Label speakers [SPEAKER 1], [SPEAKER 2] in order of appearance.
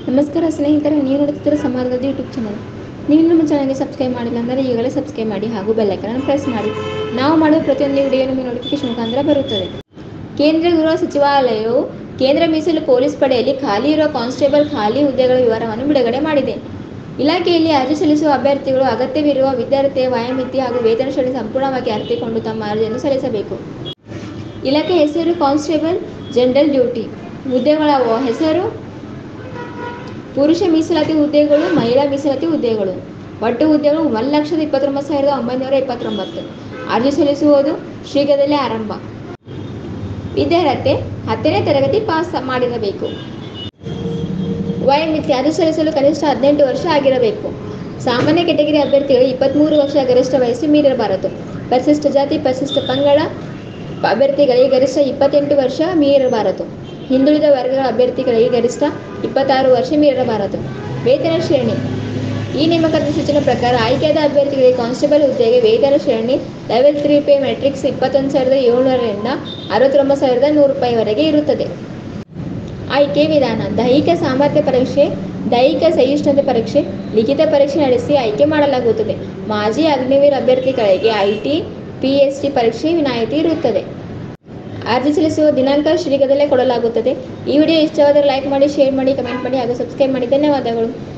[SPEAKER 1] ನಮಸ್ಕಾರ ಸ್ನೇಹಿತರೆ ನೀವು ನೋಡುತ್ತಿದ್ದರೆ ಸಮಾಜದ ಯೂಟ್ಯೂಬ್ ಚಾನಲ್ ನೀವು ನಮ್ಮ ಚಾನಲ್ಗೆ ಸಬ್ಸ್ಕ್ರೈಬ್ ಮಾಡಿಲ್ಲ ಅಂದರೆ ಈಗಲೇ ಸಬ್ಸ್ಕ್ರೈಬ್ ಮಾಡಿ ಹಾಗೂ ಬೆಲ್ಲೈಕನ್ನು ಪ್ರೆಸ್ ಮಾಡಿ ನಾವು ಮಾಡುವ ಪ್ರತಿಯೊಂದು ವಿಡಿಯೋ ನಿಮಗೆ ನೋಟಿಫಿಕೇಶನ್ ಮುಖಾಂತರ ಬರುತ್ತದೆ ಕೇಂದ್ರ ಗೃಹ ಸಚಿವಾಲಯವು ಕೇಂದ್ರ ಮೀಸಲು ಪೊಲೀಸ್ ಪಡೆಯಲ್ಲಿ ಖಾಲಿ ಇರುವ ಕಾನ್ಸ್ಟೇಬಲ್ ಖಾಲಿ ಹುದ್ದೆಗಳ ವಿವರವನ್ನು ಬಿಡುಗಡೆ ಮಾಡಿದೆ ಇಲಾಖೆಯಲ್ಲಿ ಅರ್ಜಿ ಸಲ್ಲಿಸುವ ಅಭ್ಯರ್ಥಿಗಳು ಅಗತ್ಯವಿರುವ ವಿದ್ಯಾರ್ಥಿಯ ವಯೋಮಿತಿ ಹಾಗೂ ವೇತನ ಶ್ರೇಣಿ ಸಂಪೂರ್ಣವಾಗಿ ಅರಿತುಕೊಂಡು ತಮ್ಮ ಅರ್ಜಿಯನ್ನು ಸಲ್ಲಿಸಬೇಕು ಇಲಾಖೆ ಹೆಸರು ಕಾನ್ಸ್ಟೇಬಲ್ ಜನರಲ್ ಡ್ಯೂಟಿ ಹುದ್ದೆಗಳ ವ- ಹೆಸರು ಪುರುಷ ಮೀಸಲಾತಿ ಹುದ್ದೆಗಳು ಮಹಿಳಾ ಮೀಸಲಾತಿ ಹುದ್ದೆಗಳು ಒಟ್ಟು ಹುದ್ದೆಗಳು ಒಂದು ಲಕ್ಷದ ಇಪ್ಪತ್ತೊಂಬತ್ತು ಸಾವಿರದ ಒಂಬೈನೂರ ಇಪ್ಪತ್ತೊಂಬತ್ತು ಅರ್ಜಿ ಸಲ್ಲಿಸುವುದು ಶೀಘ್ರದಲ್ಲೇ ಆರಂಭ ವಿದ್ಯಾರ್ಹತೆ ಹತ್ತನೇ ತರಗತಿ ಪಾಸ್ ಮಾಡಿರಬೇಕು ವಯೋಮಿತಿ ಅರ್ಜಿ ಸಲ್ಲಿಸಲು ಕನಿಷ್ಠ ಹದಿನೆಂಟು ವರ್ಷ ಆಗಿರಬೇಕು ಸಾಮಾನ್ಯ ಕೆಟಗರಿ ಅಭ್ಯರ್ಥಿಗಳು ಇಪ್ಪತ್ತ್ಮೂರು ವರ್ಷ ಗರಿಷ್ಠ ವಯಸ್ಸು ಮೀರಿರಬಾರದು ಪರಿಶಿಷ್ಟ ಜಾತಿ ಪರಿಶಿಷ್ಟ ಪಂಗಡ ಅಭ್ಯರ್ಥಿಗಳಿಗೆ ಗರಿಷ್ಠ ಇಪ್ಪತ್ತೆಂಟು ವರ್ಷ ಮೀರಬಾರದು ಹಿಂದುಳಿದ ವರ್ಗಗಳ ಅಭ್ಯರ್ಥಿಗಳಿಗೆ ಗರಿಷ್ಠ ಇಪ್ಪತ್ತಾರು ವರ್ಷ ಮೀರಬಾರದು ವೇತನ ಶ್ರೇಣಿ ಈ ನೇಮಕಾತಿ ಸೂಚನೆ ಪ್ರಕಾರ ಆಯ್ಕೆಯಾದ ಅಭ್ಯರ್ಥಿಗಳಿಗೆ ಕಾನ್ಸ್ಟೇಬಲ್ ಹುದ್ದೆಗೆ ವೇತನ ಶ್ರೇಣಿ ಲೆವೆಲ್ ತ್ರೀ ಪೇ ಮೆಟ್ರಿಕ್ಸ್ ಇಪ್ಪತ್ತೊಂದು ಸಾವಿರದ ಏಳ್ನೂರರಿಂದ ಅರವತ್ತೊಂಬತ್ತು ಸಾವಿರದ ನೂರು ರೂಪಾಯಿವರೆಗೆ ಇರುತ್ತದೆ ಆಯ್ಕೆ ವಿಧಾನ ದೈಹಿಕ ಸಾಮರ್ಥ್ಯ ಪರೀಕ್ಷೆ ದೈಹಿಕ ಸಹಿಷ್ಣುತೆ ಪರೀಕ್ಷೆ ಲಿಖಿತ ಪರೀಕ್ಷೆ ನಡೆಸಿ ಆಯ್ಕೆ ಮಾಡಲಾಗುತ್ತದೆ ಮಾಜಿ ಅಗ್ನಿವೀರ ಅಭ್ಯರ್ಥಿಗಳಿಗೆ ಐಟಿ ಪಿಎಸ್ಟಿ ಪರೀಕ್ಷೆ ವಿನಾಯಿತಿ ಇರುತ್ತದೆ ಅರ್ಜಿ ಸಲ್ಲಿಸುವ ದಿನಾಂಕ ಶೀಘ್ರದಲ್ಲೇ ಕೊಡಲಾಗುತ್ತದೆ ಈ ವಿಡಿಯೋ ಇಷ್ಟವಾದರೆ ಲೈಕ್ ಮಾಡಿ ಶೇರ್ ಮಾಡಿ ಕಮೆಂಟ್ ಮಾಡಿ ಹಾಗೂ ಸಬ್ಸ್ಕ್ರೈಬ್ ಮಾಡಿ ಧನ್ಯವಾದಗಳು